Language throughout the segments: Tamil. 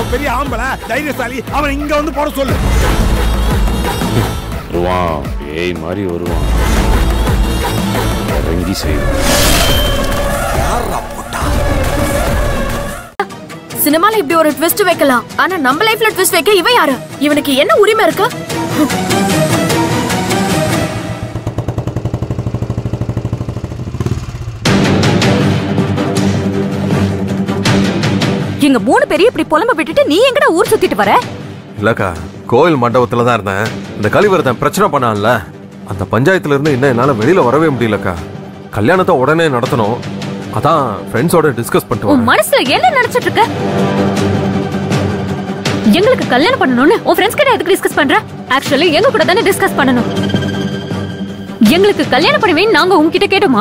அவன் பெரிய ஆம்பளை தைரியசாலி அவன் இங்க வந்து போட சொல்லு வருவான் பேய் மாதிரி வருவான் இறங்கி செய்வான் சினிமால இப்படி ஒரு ட்விஸ்ட் வைக்கலாம் ஆனா நம்ம லைஃப்ல ட்விஸ்ட் வைக்க இவன் யாரு இவனுக்கு என்ன உரிமை இருக்கு எங்க மூணு பேரையும் இப்படி புலம்ப விட்டுட்டு நீ எங்கடா ஊர் சுத்திட்டு வர இல்லக்கா கோயில் மண்டபத்துல தான் இருந்தேன் இந்த கலிவரத்தன் பிரச்சனை பண்ணான்ல அந்த பஞ்சாயத்துல இருந்து இன்னும் என்னால வெளியில வரவே முடியலக்கா கல்யாணத்தை உடனே நடத்தணும் அதான் ஃப்ரெண்ட்ஸோட டிஸ்கஸ் பண்ணிட்டு உன் வரேன் மனசுல என்ன நினைச்சிட்டு இருக்க எங்களுக்கு கல்யாணம் பண்ணணும்னு உன் ஃப்ரெண்ட்ஸ் கிட்ட எதுக்கு டிஸ்கஸ் பண்ற ஆக்சுவலி எங்க கூட தானே டிஸ்கஸ் பண்ணணும் எங்களுக்கு கல்யாணம் பண்ணுவே நாங்க உன்கிட்ட கேட்டோமா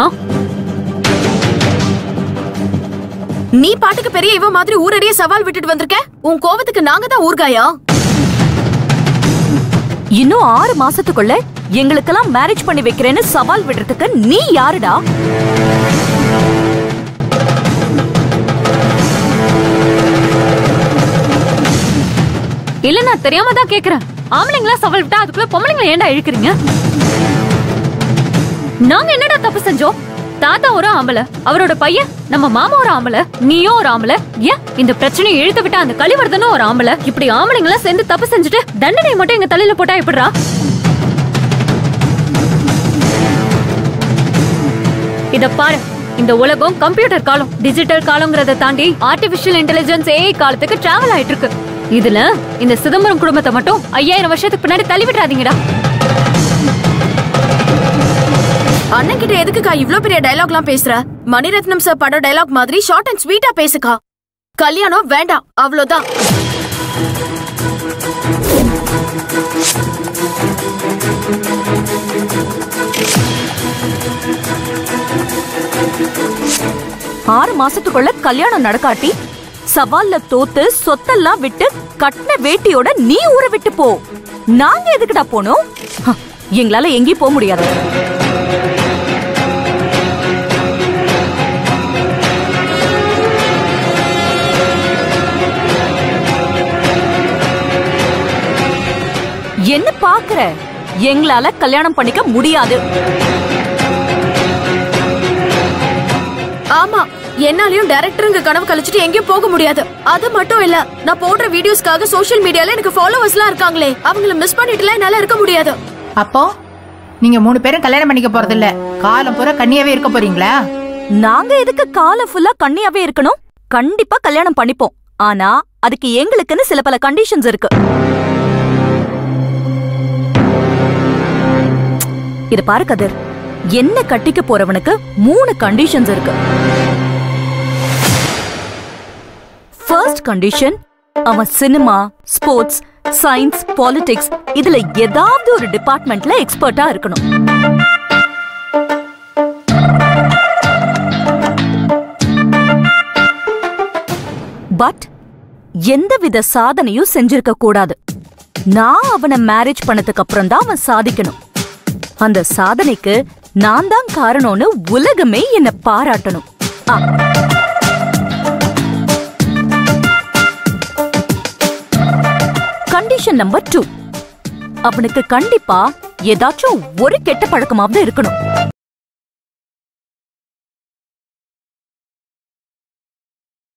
நீ பாட்டுக்கு பெரிய இவ மாதிரி ஊரடிய சவால் விட்டுட்டு வந்திருக்க உன் கோவத்துக்கு நாங்க தான் ஊர்காயா இன்னும் ஆறு மாசத்துக்குள்ள எங்களுக்கெல்லாம் மேரேஜ் பண்ணி வைக்கிறேன்னு சவால் விடுறதுக்கு நீ யாருடா இல்ல நான் தெரியாம தான் கேக்குறேன் ஆம்பளைங்களா சவால் விட்டா அதுக்குள்ள பொம்பளைங்களை ஏன்டா இழுக்கிறீங்க நாங்க என்னடா தப்பு செஞ்சோம் தாத்தா ஒரு ஆம்பளை அவரோட பையன் நம்ம மாமா ஒரு ஆம்பளை நீயும் ஒரு ஆம்பளை ஏன் இந்த பிரச்சனையை இழுத்து விட்டா அந்த கலிவர்தனும் ஒரு ஆம்பளை இப்படி ஆம்பளைங்களா சேர்ந்து தப்பு செஞ்சுட்டு தண்டனையை மட்டும் எங்க தலையில போட்டா எப்படிடா இத பாரு இந்த உலகம் கம்ப்யூட்டர் காலம் டிஜிட்டல் காலங்கிறத தாண்டி ஆர்டிபிஷியல் இன்டெலிஜென்ஸ் ஏஐ காலத்துக்கு டிராவல் ஆயிட்டு இருக்கு இதுல இந்த சிதம்பரம் குடும்பத்தை மட்டும் ஐயாயிரம் வருஷத்துக்கு பின்னாடி தள்ளி விட்டுறாதீங்கடா அண்ணன் கிட்ட எதுக்குக்கா இவ்ளோ பெரிய டயலாக்லாம் பேசுற மணிரத்னம் சார் படம் டயலாக் மாதிரி ஷார்ட் அண்ட் ஸ்வீட்டா பேசுக்கா கல்யாணம் வேண்டாம் அவ்வளவுதான் ஆறு மாசத்துக்குள்ள கல்யாணம் நடக்காட்டி சவால்ல தோத்து சொத்தெல்லாம் விட்டு கட்டின வேட்டியோட நீ ஊரை விட்டு போ நாங்க எதுக்குடா போனோம் ஹ, எங்களால எங்கேயும் போக முடியாது என்ன பாக்குற எங்களால கல்யாணம் பண்ணிக்க முடியாது ஆமா என்னாலயும் டைரக்டருங்க கனவு கழிச்சிட்டு எங்கேயும் போக முடியாது அது மட்டும் இல்ல நான் போடுற வீடியோஸ்க்காக சோஷியல் மீடியால எனக்கு ஃபாலோவர்ஸ்லாம் இருக்காங்களே அவங்கள மிஸ் பண்ணிட்டுலாம் என்னால இருக்க முடியாது அப்போ நீங்க மூணு பேரும் கல்யாணம் பண்ணிக்க போறது இல்ல காலம் பூரா கன்னியாவே இருக்க போறீங்களா நாங்க எதுக்கு காலம் ஃபுல்லா கண்ணியாவே இருக்கணும் கண்டிப்பா கல்யாணம் பண்ணிப்போம் ஆனா அதுக்கு எங்களுக்குன்னு சில பல கண்டிஷன்ஸ் இருக்கு இது பாரு கதிர் என்ன கட்டிக்க போறவனுக்கு மூணு கண்டிஷன்ஸ் இருக்கு ஃபர்ஸ்ட் கண்டிஷன் அவன் சினிமா ஸ்போர்ட்ஸ் சயின்ஸ் பாலிடிக்ஸ் இதுல ஏதாவது ஒரு டிபார்ட்மெண்ட்ல எக்ஸ்பர்ட்டா இருக்கணும் பட் எந்தவித சாதனையும் செஞ்சிருக்க கூடாது நான் அவனை மேரேஜ் பண்ணதுக்கு அப்புறம் தான் அவன் சாதிக்கணும் அந்த சாதனைக்கு நான் தான் காரணம்னு உலகமே என்ன பாராட்டணும் ஆ. கண்டிஷன் நம்பர் டூ அவனுக்கு கண்டிப்பா ஏதாச்சும் ஒரு கெட்ட பழக்கமாவது இருக்கணும்